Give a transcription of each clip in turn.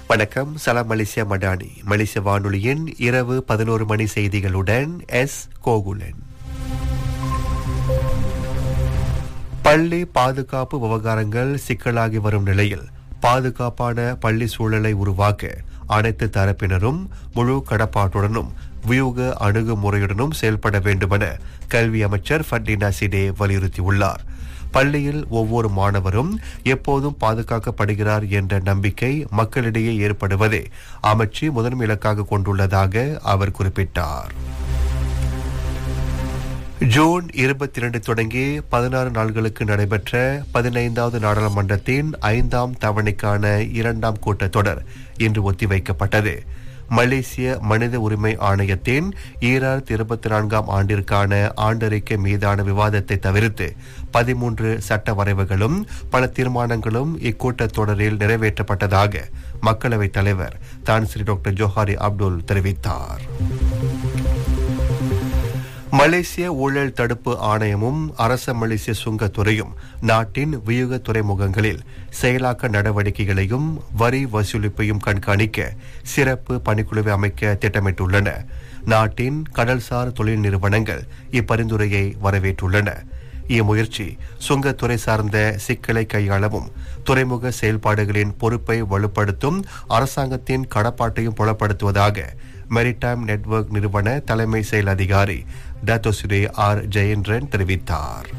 வணக்கம் சலாம் மலேசியா மடானி மலேசிய வானொலியின் இரவு பதினோரு மணி செய்திகளுடன் எஸ் கோகுலன் பள்ளி பாதுகாப்பு விவகாரங்கள் சிக்கலாகி வரும் நிலையில் பாதுகாப்பான பள்ளி சூழலை உருவாக்க அனைத்து தரப்பினரும் முழு கடப்பாட்டுடனும் வியூக அணுகுமுறையுடனும் செயல்பட வேண்டுமென கல்வி அமைச்சர் ஃபர்டினா சிடே வலியுறுத்தியுள்ளார் பள்ளியில் ஒவ்வொரு மாணவரும் எப்போதும் பாதுகாக்கப்படுகிறார் என்ற நம்பிக்கை மக்களிடையே ஏற்படுவதே அமைச்சு முதன்மை இலக்காக கொண்டுள்ளதாக அவர் குறிப்பிட்டார் ஜூன் இருபத்தி இரண்டு தொடங்கி பதினாறு நாள்களுக்கு நடைபெற்ற பதினைந்தாவது நாடாளுமன்றத்தின் ஐந்தாம் தவணைக்கான இரண்டாம் கூட்டத்தொடர் இன்று ஒத்திவைக்கப்பட்டது மலேசிய மனித உரிமை ஆணையத்தின் ஈராயிரத்தி இருபத்தி நான்காம் ஆண்டிற்கான ஆண்டறிக்கை மீதான விவாதத்தை தவிர்த்து பதிமூன்று சட்ட வரைவுகளும் பல தீர்மானங்களும் இக்கூட்டத்தொடரில் நிறைவேற்றப்பட்டதாக மக்களவைத் தலைவர் தான் ஸ்ரீ டாக்டர் ஜோஹாரி அப்துல் தெரிவித்தார் மலேசிய ஊழல் தடுப்பு ஆணையமும் அரச மலேசிய சுங்கத்துறையும் நாட்டின் வியூக துறைமுகங்களில் செயலாக்க நடவடிக்கைகளையும் வரி வசூலிப்பையும் கண்காணிக்க சிறப்பு பணிக்குழுவை அமைக்க திட்டமிட்டுள்ளன நாட்டின் கடல்சார் தொழில் நிறுவனங்கள் இப்பரிந்துரையை வரவேற்றுள்ளன இம்முயற்சி சுங்கத்துறை சார்ந்த சிக்கலை கையாளவும் துறைமுக செயல்பாடுகளின் பொறுப்பை வலுப்படுத்தும் அரசாங்கத்தின் கடப்பாட்டையும் புலப்படுத்துவதாக மெரிடைம் நெட்வொர்க் நிறுவன தலைமை செயல் அதிகாரி டத்தோசிரே ஆர் ஜெயேந்திரன் தெரிவித்தார்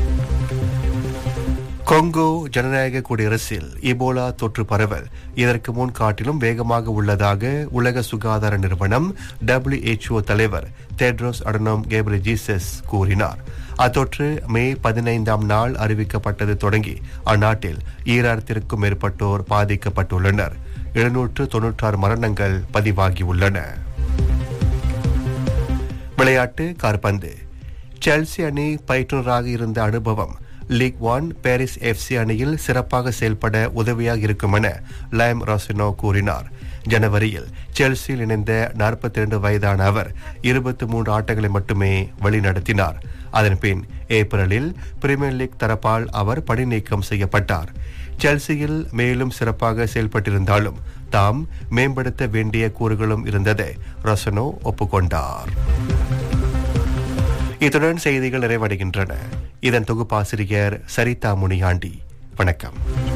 கொங்கோ ஜனநாயக குடியரசில் இபோலா தொற்று பரவல் இதற்கு முன் காட்டிலும் வேகமாக உள்ளதாக உலக சுகாதார நிறுவனம் டபிள்யூஎச்ஓ தலைவர் தெட்ரோஸ் அடனோம் கேப்ரிஜீசஸ் கூறினார் அத்தொற்று மே பதினைந்தாம் நாள் அறிவிக்கப்பட்டது தொடங்கி அந்நாட்டில் ஈராயிரத்திற்கும் மேற்பட்டோர் பாதிக்கப்பட்டுள்ளனர் எழுநூற்று தொன்னூற்றாறு மரணங்கள் பதிவாகியுள்ளன விளையாட்டு கார்பந்து செல்சி அணி பயிற்றுநராக இருந்த அனுபவம் லீக் ஒன் பாரிஸ் எஃப்சி அணியில் சிறப்பாக செயல்பட உதவியாக இருக்கும் என லைம் ராசினோ கூறினார் ஜனவரியில் செல்சியில் இணைந்த நாற்பத்தி இரண்டு வயதான அவர் இருபத்தி மூன்று ஆட்டங்களை மட்டுமே வழிநடத்தினார் அதன்பின் ஏப்ரலில் பிரீமியர் லீக் தரப்பால் அவர் பணி நீக்கம் செய்யப்பட்டார் செல்சியில் மேலும் சிறப்பாக செயல்பட்டிருந்தாலும் தாம் மேம்படுத்த வேண்டிய கூறுகளும் இருந்ததை ரசனோ ஒப்புக்கொண்டார் இத்துடன் செய்திகள் நிறைவடைகின்றன இதன் தொகுப்பாசிரியர் சரிதா முனியாண்டி வணக்கம்